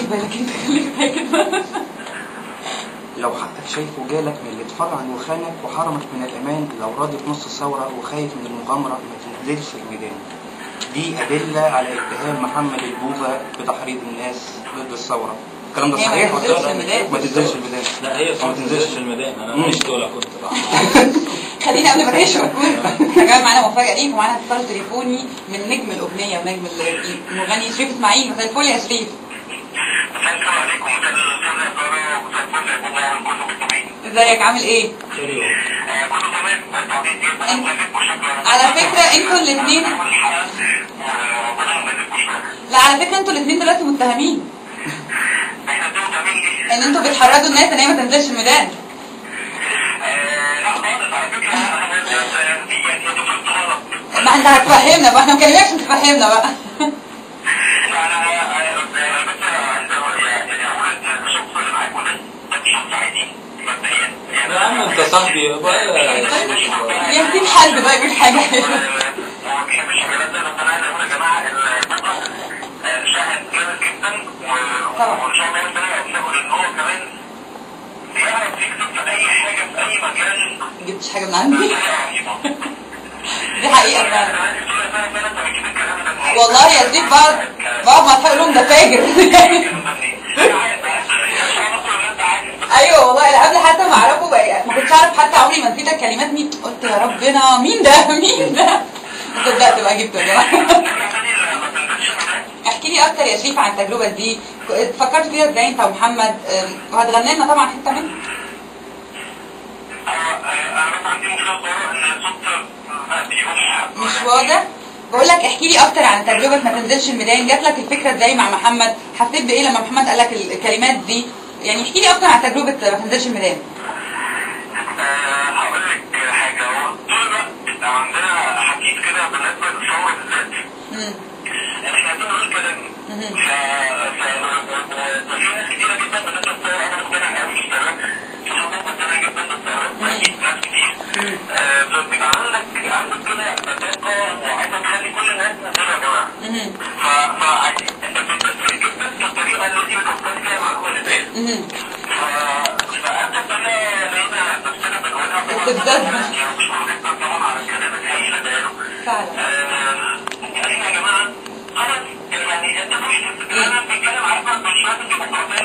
بالك انت خليك فاكر لو حقك شايفه جالك من اللي اتفرعن وخانك وحرمك من الأمان لو راضي في نص الثورة وخايف من المغامرة ما تنزلش الميدان دي أدلة على اتهام محمد البوبة بتحريض الناس ضد الثورة الكلام ده هي ما صحيح ولا تنزلش لا؟ الميدان. ما تنزلش الميدان لا هي ما ما تنزلش تنزلش الميدان انا مم. مش دول كنت بقى خلينا قبل ما تشرب احنا كمان معانا مفاجأة ليك ومعانا اتصال تليفوني من نجم الأغنية ونجم المغني شريف إسماعيل مساء الفل يا شريف السلام عليكم مساء الفل يا ساره ومساء الفل يا بابا كله بالطبيعي ازيك عامل ايه؟ خير يوم. كله تمام بس عايزين جدا أنت- نجيبكم شكرا على فكرة انتوا الاثنين اول حلقه وربنا يجزيكم شكرا لا على فكرة انتوا الاثنين دلوقتي متهمين احنا دول تعمل لي ان انتوا بتحرضوا الناس ان هي ما تنزلش الميدان لا خالص على فكره انا بس دي يعني انتوا فهمتوا غلط ما انت هتفهمنا بقى احنا ما كلمناكش عشان تفهمنا بقى لا انا انا بس عايز يعني اقول ان الشخص اللي معاكم ده ده شخص عادي مبدئيا يعني يا عم انت صاحبي بقى يهديك حد بقى يقول حاجة وما بيحبش الكلام ده بس انا عايز اقول يا جماعه البكره شاهد جامد جدا و- طبعا. وان شاء الله ربنا يوفقه لان هو كمان بيعرف يكتب في اي حاجه في اي مكان ما جبتش حاجة من عندي حاجه رهيبه دي حقيقة فعلا انا عندي سؤال فعلا فعلا انت بتجيب الكلام ده والله يا شريف بقعد بقعد مع اصحابي لهم ده فاجر الكلام ده منين؟ انا عارف عشان اذكر ان انت عارف ايوه والله انا قبل حتى ما اعرفه بقى ما كنتش اعرف حتى عمري ما نسيت الكلمات مين قلت يا ربنا مين ده مين ده صدقت بقى جبته يا جماعه الحاجه تاني اللي ما تنزلش معاك احكي لي اكتر يا شريف عن التجربه دي فكرت فيها ازاي انت ومحمد أم، وهتغني لنا طبعا حته منها انا بس عندي مشكله صغيره ان الصوت بيروح مش واضح بقول لك احكي لي اكتر عن تجربه ما تنزلش الميدان جات لك الفكره ازاي مع محمد حسيت بايه لما محمد قال لك الكلمات دي يعني احكي لي اكتر عن تجربه ما تنزلش الميدان آه، هقول لك حاجة هو طول الوقت عندنا حديث كده بالنسبة للثورة بالذات امم احنا عايزين نقول كلام مهم. ف ف وفي ناس كتيرة جدا بالنسبة للثورة أنا مقتنع قوي تمام في حاجات مقتنع جدا بالثورة أكيد ناس كتير آه، بيبقى عندك عندك كده طاقة وعايزة تخلي كل الناس نازلة يا جماعة مهم. ف ف انت بتتأثر جدا بالطريقة اللي انت بتفكري فيها مع كل الناس مهم. فأنت بقى لقينا نفسنا بنقولها بتتجذب. مش معروف طبعا على الكلام الهايل اللي قاله فعلا